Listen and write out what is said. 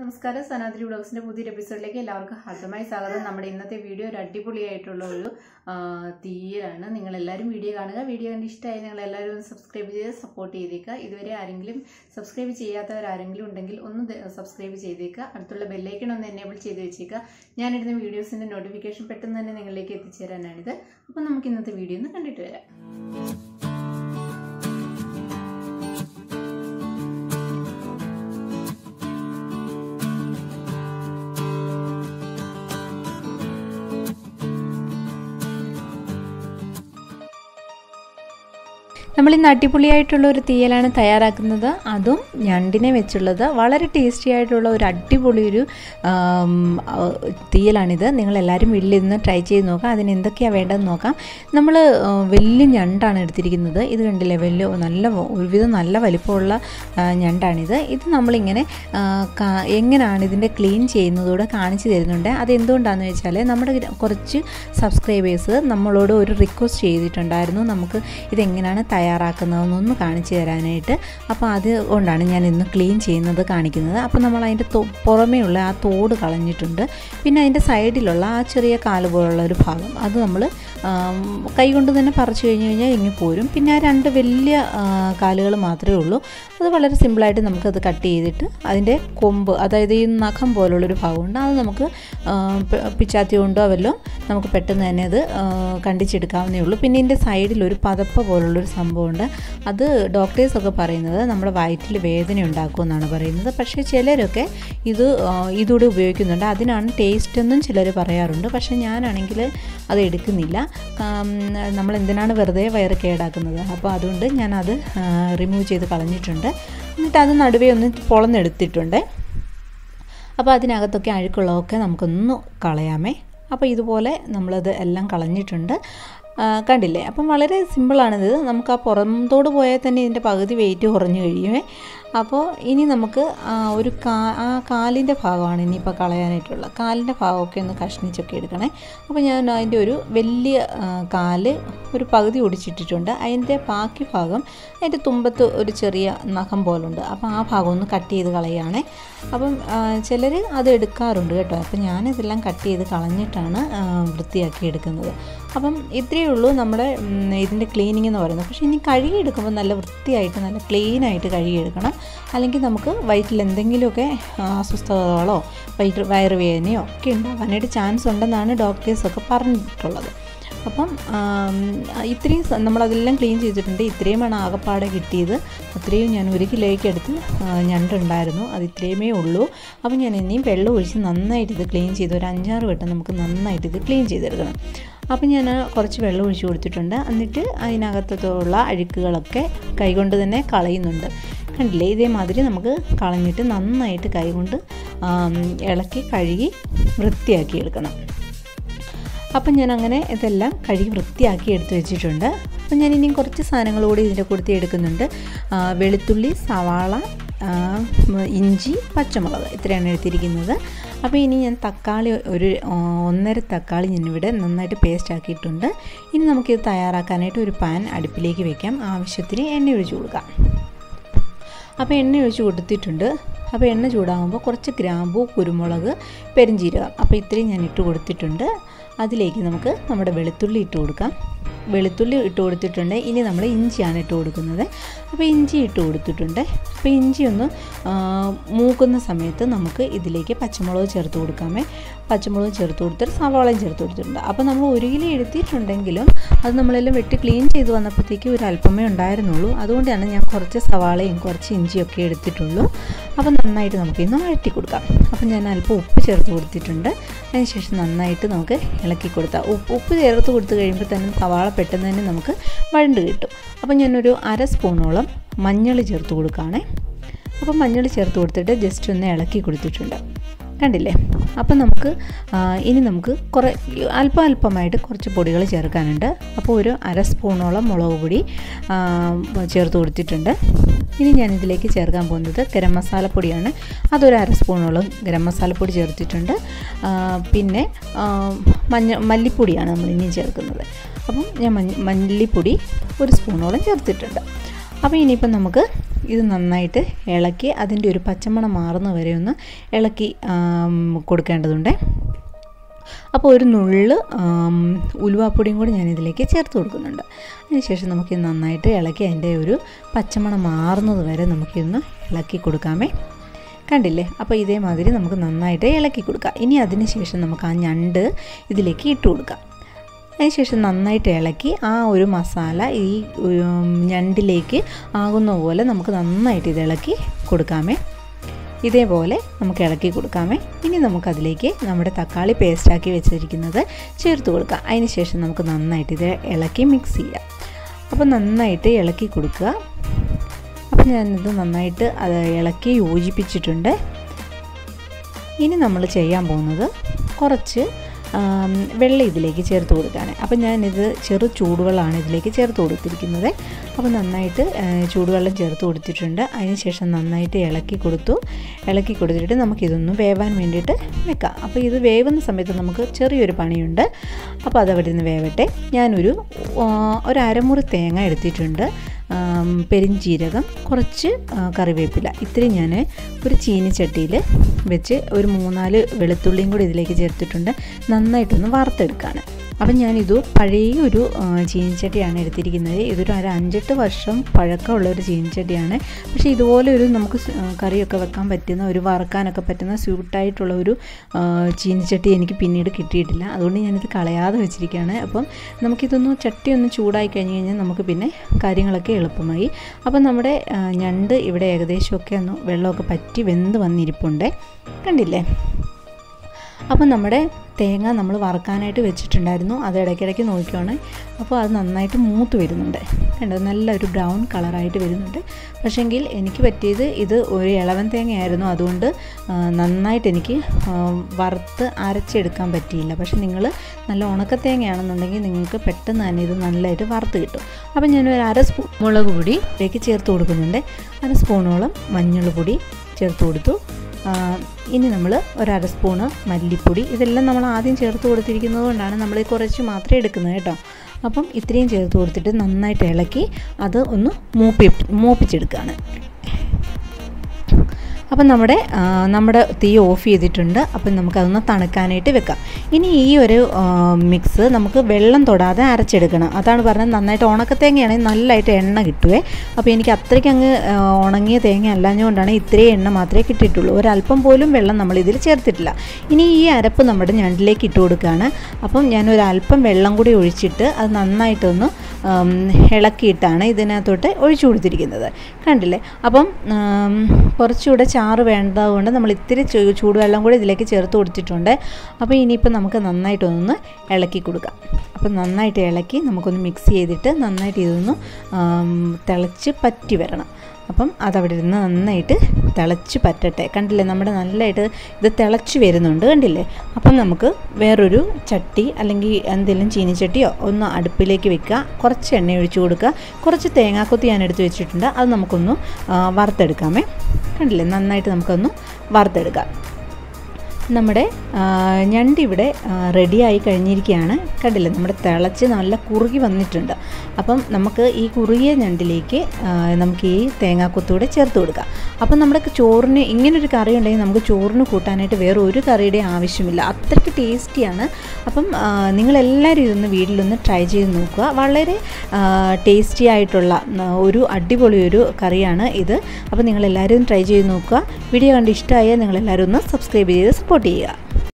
നമസ്കാരം സനാദ്രി വ്ളോഗ്സിന്റെ പുതിയൊരു എപ്പിസോഡിലേക്ക് എല്ലാവർക്കും ഹാർദമായി സ്വാഗതം നമ്മുടെ ഇന്നത്തെ വീഡിയോ ഒരു അടിപൊളിയായിട്ടുള്ള ഒരു ആ, തീയലാണ് നിങ്ങൾ എല്ലാവരും വീഡിയോ കാണുക വീഡിയോ കണ്ട് ഇഷ്ടമായി നിങ്ങൾ എല്ലാവരും ഒന്ന് സബ്സ്ക്രൈബ് ചെയ്ത് സപ്പോർട്ട് ചെയ്തേക്കുക ഇതുവരെ ആരെങ്കിലും സബ്സ്ക്രൈബ് ചെയ്യാത്തവർ ആരെങ്കിലും ഉണ്ടെങ്കിൽ ഒന്ന് ദ- സബ്സ്ക്രൈബ് ചെയ്തേക്കുക അടുത്തുള്ള ബെല്ലൈക്കൺ ഒന്ന് എനേബിൾ ചെയ്ത് വെച്ചേക്കുക ഞാനിടുന്ന വീഡിയോസിന്റെ നോട്ടിഫിക്കേഷൻ പെട്ടെന്ന് തന്നെ നിങ്ങളിലേക്ക് എത്തിച്ചേരാനാണിത് അപ്പം നമുക്ക് ഇന്നത്തെ വീഡിയോ ഒന്ന് കണ്ടിട്ട് വരാം നമ്മൾ ഇന്ന് അടിപൊളിയായിട്ടുള്ള ഒരു തീയലാണ് തയ്യാറാക്കുന്നത് അതും ഞണ്ടിനെ വെച്ചുള്ളത് വളരെ ടേസ്റ്റി ആയിട്ടുള്ള ഒരു അടിപൊളി ഒരു ആം, ആ, തീയലാണിത് നിങ്ങൾ എല്ലാവരും വീട്ടിൽ ഇരുന്ന് ട്രൈ ചെയ്ത് നോക്കാം അതിന് എന്തൊക്കെയാണ് വേണ്ടതെന്ന് നോക്കാം നമ്മൾ ആ, വലിയ ഞണ്ടാണ് എടുത്തിരിക്കുന്നത് ഇത് കണ്ടില്ലേ വലിയ നല്ല വ- ഒരുവിധം നല്ല വലിപ്പമുള്ള ആ, ഞണ്ടാണിത് ഇത് നമ്മളിങ്ങനെ ആ, കാ- എങ്ങനെയാണ് ഇതിൻ്റെ ക്ലീൻ ചെയ്യുന്നതോടെ കാണിച്ചു തരുന്നുണ്ട് അതെന്തുകൊണ്ടാണെന്ന് വെച്ചാൽ നമ്മുടെ ഗ്ര- കുറച്ച് സബ്സ്ക്രൈബേഴ്സ് നമ്മളോട് ഒരു റിക്വസ്റ്റ് ചെയ്തിട്ടുണ്ടായിരുന്നു നമുക്ക് ഇതെങ്ങനെയാണ് തയ്യാറാക്കുന്നതെന്നൊന്ന് കാണിച്ചു തരാനായിട്ട് അപ്പോൾ അതുകൊണ്ടാണ് ഞാൻ ഇന്ന് ക്ലീൻ ചെയ്യുന്നത് കാണിക്കുന്നത് അപ്പോൾ നമ്മൾ അതിൻ്റെ തൊ- പുറമേയുള്ള ആ തോട് കളഞ്ഞിട്ടുണ്ട് പിന്നെ അതിൻ്റെ സൈഡിലുള്ള ആ ചെറിയ കാല് പോലുള്ള ഒരു ഭാഗം അത് നമ്മൾ കൈകൊണ്ട് തന്നെ പറിച്ചു കഴിഞ്ഞ് കഴിഞ്ഞാൽ ഇങ്ങി പോരും പിന്നെ ആ രണ്ട് വലിയ കാലുകൾ മാത്രമേ ഉള്ളൂ അത് വളരെ സിമ്പിളായിട്ട് നമുക്കത് കട്ട് ചെയ്തിട്ട് അതിൻ്റെ കൊമ്പ് അതായത് ഈ നഖം പോലുള്ളൊരു ഭാഗമുണ്ട് അത് നമുക്ക് ആ, പ- പിച്ചാത്തി കൊണ്ടോ വല്ലോ നമുക്ക് പെട്ടെന്ന് തന്നെ അത് ആ, കണ്ടിച്ചെടുക്കാവുന്നേ ഉള്ളൂ പിന്നെ ഇതിൻ്റെ സൈഡിൽ ഒരു പതപ്പ പോലുള്ളൊരു സംഭവമുണ്ട് അത് ഡോക്ടേഴ്സൊക്കെ പറയുന്നത് നമ്മുടെ വയറ്റിൽ വേദന ഉണ്ടാക്കുമെന്നാണ് പറയുന്നത് പക്ഷേ ചിലരൊക്കെ ഇത് ആ, ഇതുകൂടെ ഉപയോഗിക്കുന്നുണ്ട് അതിനാണ് ടേസ്റ്റ് എന്നും ചിലർ പറയാറുണ്ട് പക്ഷേ ഞാനാണെങ്കിൽ അത് എടുക്കുന്നില്ല കാം, നമ്മൾ എന്തിനാണ് വെറുതെ വയറ് കേടാക്കുന്നത് അപ്പോൾ അതുകൊണ്ട് ഞാനത് റിമൂവ് ചെയ്ത് കളഞ്ഞിട്ടുണ്ട് എന്നിട്ട് അത് നടുവേ ഒന്ന് പൊളന്നെടുത്തിട്ടുണ്ട് അപ്പോൾ അതിനകത്തൊക്കെ അഴുക്കുള്ളതൊക്കെ നമുക്കൊന്ന് കളയാമേ അപ്പോൾ ഇതുപോലെ നമ്മളത് എല്ലാം കളഞ്ഞിട്ടുണ്ട് ആ, കണ്ടില്ലേ അപ്പം വളരെ സിമ്പിളാണിത് നമുക്ക് ആ പുറത്തോട് പോയാൽ തന്നെ ഇതിൻ്റെ പകുതി വെയിറ്റ് കുറഞ്ഞു കഴിയുമേ അപ്പോൾ ഇനി നമുക്ക് ആ ഒരു കാ ആ കാലിൻ്റെ ഭാഗമാണ് ഇനിയിപ്പോൾ കളയാനായിട്ടുള്ളത് കാലിൻ്റെ ഭാഗമൊക്കെ ഒന്ന് കഷ്ണിച്ചൊക്കെ എടുക്കണേ അപ്പോൾ ഞാൻ അതിൻ്റെ ഒരു വലിയ ആ, കാല് ഒരു പകുതി ഒടിച്ചിട്ടിട്ടുണ്ട് അതിൻ്റെ ബാക്കി ഭാഗം അതിൻ്റെ തുമ്പത്ത് ഒരു ചെറിയ നഖം പോലുണ്ട് അപ്പോൾ ആ ഭാഗം ഒന്ന് കട്ട് ചെയ്ത് കളയുകയാണേ അപ്പം ചിലർ അത് എടുക്കാറുണ്ട് കേട്ടോ അപ്പം ഞാനിതെല്ലാം കട്ട് ചെയ്ത് കളഞ്ഞിട്ടാണ് ആ, വൃത്തിയാക്കി എടുക്കുന്നത് അപ്പം ഇത്രയേ ഉള്ളൂ നമ്മുടെ ഉം, ഇതിൻ്റെ ക്ലീനിങ് എന്ന് പറയുന്നത് പക്ഷേ ഇനി കഴുകിയെടുക്കുമ്പോൾ നല്ല വൃത്തിയായിട്ട് നല്ല ക്ലീനായിട്ട് കഴുകിയെടുക്കണം അല്ലെങ്കിൽ നമുക്ക് വയറ്റിൽ എന്തെങ്കിലുമൊക്കെ ആ, അസ്വസ്ഥതകളോ വയറ്റ് വയറുവേദനയോ ഒക്കെ ഉണ്ടാവാനായിട്ട് ചാൻസ് ഉണ്ടെന്നാണ് ഡോക്ടേഴ്സൊക്കെ പറഞ്ഞിട്ടുള്ളത് അപ്പം ആം, ഇത്രയും സ- നമ്മളതെല്ലാം ക്ലീൻ ചെയ്തിട്ടുണ്ട് ഇത്രയുമാണ് ആകപ്പാടെ കിട്ടിയത് അത്രയും ഞാൻ ഒരു കിലോയ്ക്ക് അടുത്ത് ആ, ഞണ്ടുണ്ടായിരുന്നു അത് ഇത്രയുമേ ഉള്ളൂ അപ്പം ഞാൻ ഇനിയും വെള്ളം ഒഴിച്ച് നന്നായിട്ട് ഇത് ക്ലീൻ ചെയ്ത് ഒരു അഞ്ചാറ് വട്ടം നമുക്ക് നന്നായിട്ട് ഇത് ക്ലീൻ ചെയ്തെടുക്കണം അപ്പം ഞാൻ കുറച്ച് വെള്ളം ഒഴിച്ച് കൊടുത്തിട്ടുണ്ട് എന്നിട്ട് അതിനകത്തുള്ള അഴുക്കുകളൊക്കെ കൈകൊണ്ട് തന്നെ കളയുന്നുണ്ട് കണ്ടില്ലേ ഇതേമാതിരി നമുക്ക് കളഞ്ഞിട്ട് നന്നായിട്ട് കൈകൊണ്ട് ആം, ഇളക്കി കഴുകി വൃത്തിയാക്കി എടുക്കണം അപ്പം ഞാൻ അങ്ങനെ ഇതെല്ലാം കഴുകി വൃത്തിയാക്കി എടുത്ത് വെച്ചിട്ടുണ്ട് അപ്പം ഞാൻ ഇനിയും കുറച്ച് സാധനങ്ങൾ കൂടി ഇതിൻ്റെ കൂടെ എടുക്കുന്നുണ്ട് ആ, വെളുത്തുള്ളി സവാള ആ, ഇഞ്ചി പച്ചമുളക് ഇത്രയാണ് എടുത്തിരിക്കുന്നത് അപ്പോൾ ഇനി ഞാൻ തക്കാളി ഒരു ആ, ഒന്നര തക്കാളി ഞാനിവിടെ നന്നായിട്ട് പേസ്റ്റ് ആക്കിയിട്ടുണ്ട് ഇനി നമുക്കിത് തയ്യാറാക്കാനായിട്ട് ഒരു പാൻ അടുപ്പിലേക്ക് വെക്കാം ആവശ്യത്തിന് എണ്ണ ഒഴിച്ച് കൊടുക്കാം അപ്പോൾ എണ്ണ ഒഴിച്ച് കൊടുത്തിട്ടുണ്ട് അപ്പോൾ എണ്ണ ചൂടാകുമ്പോൾ കുറച്ച് ഗ്രാമ്പൂ കുരുമുളക് പെരിഞ്ചീരകം അപ്പോൾ ഇത്രയും ഞാൻ ഇട്ട് കൊടുത്തിട്ടുണ്ട് അതിലേക്ക് നമുക്ക് നമ്മുടെ വെളുത്തുള്ളി ഇട്ട് കൊടുക്കാം വെളുത്തുള്ളി ഇട്ട് കൊടുത്തിട്ടുണ്ട് ഇനി നമ്മൾ ഇഞ്ചിയാണ് ഇട്ട് കൊടുക്കുന്നത് അപ്പോൾ ഇഞ്ചി ഇട്ട് കൊടുത്തിട്ടുണ്ട് അപ്പോൾ ഇഞ്ചി ഒന്ന് ആ, മൂക്കുന്ന സമയത്ത് നമുക്ക് ഇതിലേക്ക് പച്ചമുളക് ചേർത്ത് കൊടുക്കാമേ പച്ചമുളക് ചേർത്ത് കൊടുത്തിട്ട് സവാളയും ചേർത്ത് കൊടുത്തിട്ടുണ്ട് അപ്പോൾ നമ്മൾ ഒരു കിലോ എടുത്തിട്ടുണ്ടെങ്കിലും അത് നമ്മളെല്ലാം വെട്ടി ക്ലീൻ ചെയ്ത് വന്നപ്പോഴത്തേക്ക് ഒരു അല്പമേ ഉണ്ടായിരുന്നുള്ളൂ അതുകൊണ്ടാണ് ഞാൻ കുറച്ച് സവാളയും കുറച്ച് ഇഞ്ചിയൊക്കെ എടുത്തിട്ടുള്ളൂ അപ്പോൾ നന്നായിട്ട് നമുക്ക് ഇന്ന് വഴറ്റി കൊടുക്കാം അപ്പോൾ ഞാൻ അല്പം ഉപ്പ് ചേർത്ത് കൊടുത്തിട്ടുണ്ട് അതിനുശേഷം നന്നായിട്ട് നമുക്ക് ഇളക്കി കൊടുത്താൽ ഉപ്പ് ഉപ്പ് ചേർത്ത് കൊടുത്തു കഴിയുമ്പോൾ തന്നെ സവാള പെട്ടെന്ന് തന്നെ നമുക്ക് വഴണ്ട് കിട്ടും അപ്പോൾ ഞാനൊരു അര സ്പൂണോളം മഞ്ഞൾ ചേർത്ത് കൊടുക്കുകയാണേ അപ്പോൾ മഞ്ഞൾ ചേർത്ത് കൊടുത്തിട്ട് ജസ്റ്റ് ഒന്ന് ഇളക്കി കൊടുത്തിട്ടുണ്ട് കണ്ടില്ലേ അപ്പം നമുക്ക് ആ, ഇനി നമുക്ക് കുറേ അല്പം അല്പമായിട്ട് കുറച്ച് പൊടികൾ ചേർക്കാനുണ്ട് അപ്പോൾ ഒരു അര സ്പൂണോളം മുളക് പൊടി ആ, ചേർത്ത് കൊടുത്തിട്ടുണ്ട് ഇനി ഞാൻ ഇതിലേക്ക് ചേർക്കാൻ പോകുന്നത് ഗരം മസാലപ്പൊടിയാണ് അതൊരു അര സ്പൂണോളം ഗരം മസാലപ്പൊടി ചേർത്തിട്ടുണ്ട് ആ, പിന്നെ ആ, മഞ്ഞ മല്ലിപ്പൊടിയാണ് നമ്മൾ ഇനിയും ചേർക്കുന്നത് അപ്പം ഞാൻ മഞ്ഞ മല്ലിപ്പൊടി ഒരു സ്പൂണോളം ചേർത്തിട്ടുണ്ട് അപ്പോൾ ഇനിയിപ്പം നമുക്ക് ഇത് നന്നായിട്ട് ഇളക്കി അതിൻ്റെ ഒരു പച്ചമണം മാറുന്ന വരെ ഒന്ന് ഇളക്കി കൊടുക്കേണ്ടതുണ്ട് അപ്പോൾ ഒരു നുള്ള് ഉലുവാപ്പൊടിയും കൂടി ഞാൻ ഇതിലേക്ക് ചേർത്ത് കൊടുക്കുന്നുണ്ട് അതിനുശേഷം നമുക്ക് നന്നായിട്ട് ഇളക്കി അതിൻ്റെ ഒരു പച്ചമണം മാറുന്നത് വരെ നമുക്കിന്ന് ഇളക്കി കൊടുക്കാമേ കണ്ടില്ലേ അപ്പോൾ ഇതേമാതിരി നമുക്ക് നന്നായിട്ട് ഇളക്കി കൊടുക്കാം ഇനി അതിന് ശേഷം നമുക്ക് ആ ഞണ്ട് ഇതിലേക്ക് ഇട്ട് കൊടുക്കാം അതിനുശേഷം നന്നായിട്ട് ഇളക്കി ആ ഒരു മസാല ഈ ഞണ്ടിലേക്ക് ആകുന്ന പോലെ നമുക്ക് നന്നായിട്ട് ഇത് ഇളക്കി കൊടുക്കാമേ ഇതേപോലെ നമുക്ക് ഇളക്കി കൊടുക്കാമേ ഇനി നമുക്കതിലേക്ക് നമ്മുടെ തക്കാളി പേസ്റ്റാക്കി വെച്ചിരിക്കുന്നത് ചേർത്ത് കൊടുക്കാം അതിന് ശേഷം നമുക്ക് നന്നായിട്ട് ഇത് ഇളക്കി മിക്സ് ചെയ്യാം അപ്പോൾ നന്നായിട്ട് ഇളക്കി കൊടുക്കുക അപ്പോൾ ഞാനിത് നന്നായിട്ട് അത് ഇളക്കി യോജിപ്പിച്ചിട്ടുണ്ട് ഇനി നമ്മൾ ചെയ്യാൻ പോകുന്നത് കുറച്ച് വെള്ളം ഇതിലേക്ക് ചേർത്ത് കൊടുക്കുകയാണ് അപ്പോൾ ഞാനിത് ചെറു ചൂടുവെള്ളമാണ് ഇതിലേക്ക് ചേർത്ത് കൊടുത്തിരിക്കുന്നത് അപ്പോൾ നന്നായിട്ട് ചൂടുവെള്ളം ചേർത്ത് കൊടുത്തിട്ടുണ്ട് അതിനുശേഷം നന്നായിട്ട് ഇളക്കി കൊടുത്തു ഇളക്കി കൊടുത്തിട്ട് നമുക്കിതൊന്ന് വേവാൻ വേണ്ടിയിട്ട് വെക്കാം അപ്പോൾ ഇത് വേവുന്ന സമയത്ത് നമുക്ക് ചെറിയൊരു പണിയുണ്ട് അപ്പോൾ അതവിടെ നിന്ന് വേവട്ടെ ഞാനൊരു ഒരു അരമുറി തേങ്ങ എടുത്തിട്ടുണ്ട് പെരിഞ്ചീരകം കുറച്ച് കറിവേപ്പില ഇത്രയും ഞാൻ ഒരു ചീനിച്ചട്ടിയിൽ വെച്ച് ഒരു മൂന്നാല് വെളുത്തുള്ളിയും കൂടി ഇതിലേക്ക് ചേർത്തിട്ടുണ്ട് നന്നായിട്ടൊന്ന് വറുത്തെടുക്കുകയാണ് അപ്പം ഞാനിത് പഴയ ഒരു ചീനിച്ചട്ടിയാണ് എടുത്തിരിക്കുന്നത് ഇതൊരു ഒരു അഞ്ചെട്ട് വർഷം പഴക്കമുള്ള ഒരു ചീനിച്ചട്ടിയാണ് പക്ഷേ ഇതുപോലെ ഒരു നമുക്ക് കറിയൊക്കെ വെക്കാൻ പറ്റുന്ന ഒരു വറുക്കാനൊക്കെ പറ്റുന്ന സ്യൂട്ടായിട്ടുള്ള ഒരു ചീനിച്ചട്ടി എനിക്ക് പിന്നീട് കിട്ടിയിട്ടില്ല അതുകൊണ്ട് ഞാനിത് കളയാതെ വെച്ചിരിക്കുകയാണ് അപ്പം നമുക്കിതൊന്ന് ചട്ടി ഒന്ന് ചൂടായി കഴിഞ്ഞ് കഴിഞ്ഞാൽ നമുക്ക് പിന്നെ കാര്യങ്ങളൊക്കെ എളുപ്പമായി അപ്പം നമ്മുടെ ഞണ്ട് ഇവിടെ ഏകദേശമൊക്കെ ഒന്ന് വെള്ളമൊക്കെ പറ്റി വെന്ത് വന്നിരിപ്പുണ്ട് കണ്ടില്ലേ അപ്പം നമ്മുടെ തേങ്ങ നമ്മൾ വറക്കാനായിട്ട് വെച്ചിട്ടുണ്ടായിരുന്നു അത് ഇടയ്ക്കിടയ്ക്ക് നോക്കുകയാണ് അപ്പോൾ അത് നന്നായിട്ട് മൂത്ത് വരുന്നുണ്ട് കണ്ടോ നല്ലൊരു ബ്രൗൺ കളറായിട്ട് വരുന്നുണ്ട് പക്ഷേങ്കിൽ എനിക്ക് പറ്റിയത് ഇത് ഒരു ഇളവൻ തേങ്ങയായിരുന്നു അതുകൊണ്ട് നന്നായിട്ട് എനിക്ക് വറുത്ത് അരച്ചെടുക്കാൻ പറ്റിയില്ല പക്ഷേ നിങ്ങൾ നല്ല ഉണക്ക തേങ്ങയാണെന്നുണ്ടെങ്കിൽ നിങ്ങൾക്ക് പെട്ടെന്ന് തന്നെ ഇത് നല്ലതായിട്ട് വറുത്ത് കിട്ടും അപ്പോൾ ഞാനൊരു അര സ്പൂൺ മുളക് പൊടി ഇതിലേക്ക് ചേർത്ത് കൊടുക്കുന്നുണ്ട് അര സ്പൂണോളം മഞ്ഞൾ പൊടി ചേർത്ത് കൊടുത്തു ഇനി നമ്മൾ ഒരര സ്പൂണ് മല്ലിപ്പൊടി ഇതെല്ലാം നമ്മൾ ആദ്യം ചേർത്ത് കൊടുത്തിരിക്കുന്നത് കൊണ്ടാണ് നമ്മൾ കുറച്ച് മാത്രമേ എടുക്കുന്നത് കേട്ടോ അപ്പം ഇത്രയും ചേർത്ത് കൊടുത്തിട്ട് നന്നായിട്ട് ഇളക്കി അത് ഒന്ന് മൂപ്പി മൂപ്പിച്ചെടുക്കുകയാണ് അപ്പം നമ്മുടെ നമ്മുടെ തീ ഓഫ് ചെയ്തിട്ടുണ്ട് അപ്പം നമുക്കതൊന്ന് തണുക്കാനായിട്ട് വെക്കാം ഇനി ഈ ഒരു മിക്സ് നമുക്ക് വെള്ളം തൊടാതെ അരച്ചെടുക്കണം അതാണ് പറഞ്ഞത് നന്നായിട്ട് ഉണക്കത്തേങ്ങയാണെങ്കിൽ നല്ലതായിട്ട് എണ്ണ കിട്ടുവേ അപ്പോൾ എനിക്ക് അത്രയ്ക്ക് അങ്ങ് ഉണങ്ങിയ തേങ്ങ അല്ലാഞ്ഞുകൊണ്ടാണ് ഇത്രയും എണ്ണ മാത്രമേ കിട്ടിയിട്ടുള്ളൂ ഒരല്പം പോലും വെള്ളം നമ്മൾ ഇതിൽ ചേർത്തിട്ടില്ല ഇനി ഈ അരപ്പ് നമ്മുടെ ഞണ്ടിലേക്ക് ഇട്ട് കൊടുക്കുകയാണ് അപ്പം ഞാനൊരല്പം വെള്ളം കൂടി ഒഴിച്ചിട്ട് അത് നന്നായിട്ടൊന്ന് ഇളക്കിയിട്ടാണ് ഇതിനകത്തോട്ട് ഒഴിച്ചു കൊടുത്തിരിക്കുന്നത് കണ്ടില്ലേ അപ്പം കുറച്ചുകൂടെ ചാറ് വേണ്ടതുകൊണ്ട് നമ്മൾ ഇത്തിരി ചൂടുവെള്ളം കൂടി ഇതിലേക്ക് ചേർത്ത് കൊടുത്തിട്ടുണ്ട് അപ്പോൾ ഇനിയിപ്പോൾ നമുക്ക് നന്നായിട്ടൊന്ന് ഇളക്കി കൊടുക്കാം അപ്പം നന്നായിട്ട് ഇളക്കി നമുക്കൊന്ന് മിക്സ് ചെയ്തിട്ട് നന്നായിട്ട് ഇതൊന്ന് തിളച്ച് പറ്റി വരണം അപ്പം അതവിടെ ഇരുന്ന് നന്നായിട്ട് തിളച്ച് പറ്റട്ടെ കണ്ടില്ലേ നമ്മുടെ നല്ലതായിട്ട് ഇത് തിളച്ച് വരുന്നുണ്ട് കണ്ടില്ലേ അപ്പം നമുക്ക് വേറൊരു ചട്ടി അല്ലെങ്കിൽ എന്തെങ്കിലും ചീനിച്ചട്ടിയോ ഒന്ന് അടുപ്പിലേക്ക് വെക്കുക കുറച്ച് എണ്ണ ഒഴിച്ചു കൊടുക്കുക കുറച്ച് തേങ്ങാക്കൊത്തി ഞാൻ എടുത്ത് വെച്ചിട്ടുണ്ട് അത് നമുക്കൊന്ന് വറുത്തെടുക്കാമേ കണ്ടില്ലേ നന്നായിട്ട് നമുക്കൊന്ന് വറുത്തെടുക്കാം നമ്മുടെ ഞണ്ട് ഇവിടെ റെഡിയായി കഴിഞ്ഞിരിക്കുകയാണ് കണ്ടില്ലേ നമ്മുടെ തിളച്ച് നല്ല കുറുകി വന്നിട്ടുണ്ട് അപ്പം നമുക്ക് ഈ കുറുകിയ ഞണ്ടിലേക്ക് നമുക്ക് ഈ തേങ്ങാക്കൊത്തൂടെ ചേർത്ത് കൊടുക്കാം അപ്പം നമ്മുടെ ചോറിന് ഇങ്ങനൊരു കറി ഉണ്ടെങ്കിൽ നമുക്ക് ചോറിന് കൂട്ടാനായിട്ട് വേറെ ഒരു കറിയുടെ ആവശ്യമില്ല അത്രയ്ക്ക് ടേസ്റ്റിയാണ് അപ്പം നിങ്ങളെല്ലാവരും ഇതൊന്ന് വീട്ടിലൊന്ന് ട്രൈ ചെയ്ത് നോക്കുക വളരെ ടേസ്റ്റി ആയിട്ടുള്ള ഒരു അടിപൊളി ഒരു കറിയാണ് ഇത് അപ്പോൾ നിങ്ങളെല്ലാവരും ട്രൈ ചെയ്ത് നോക്കുക വീഡിയോ കണ്ട് ഇഷ്ടമായാൽ നിങ്ങളെല്ലാവരും ഒന്ന് സബ്സ്ക്രൈബ് ചെയ്ത് സപ്പോർട്ട് ചെയ്യുക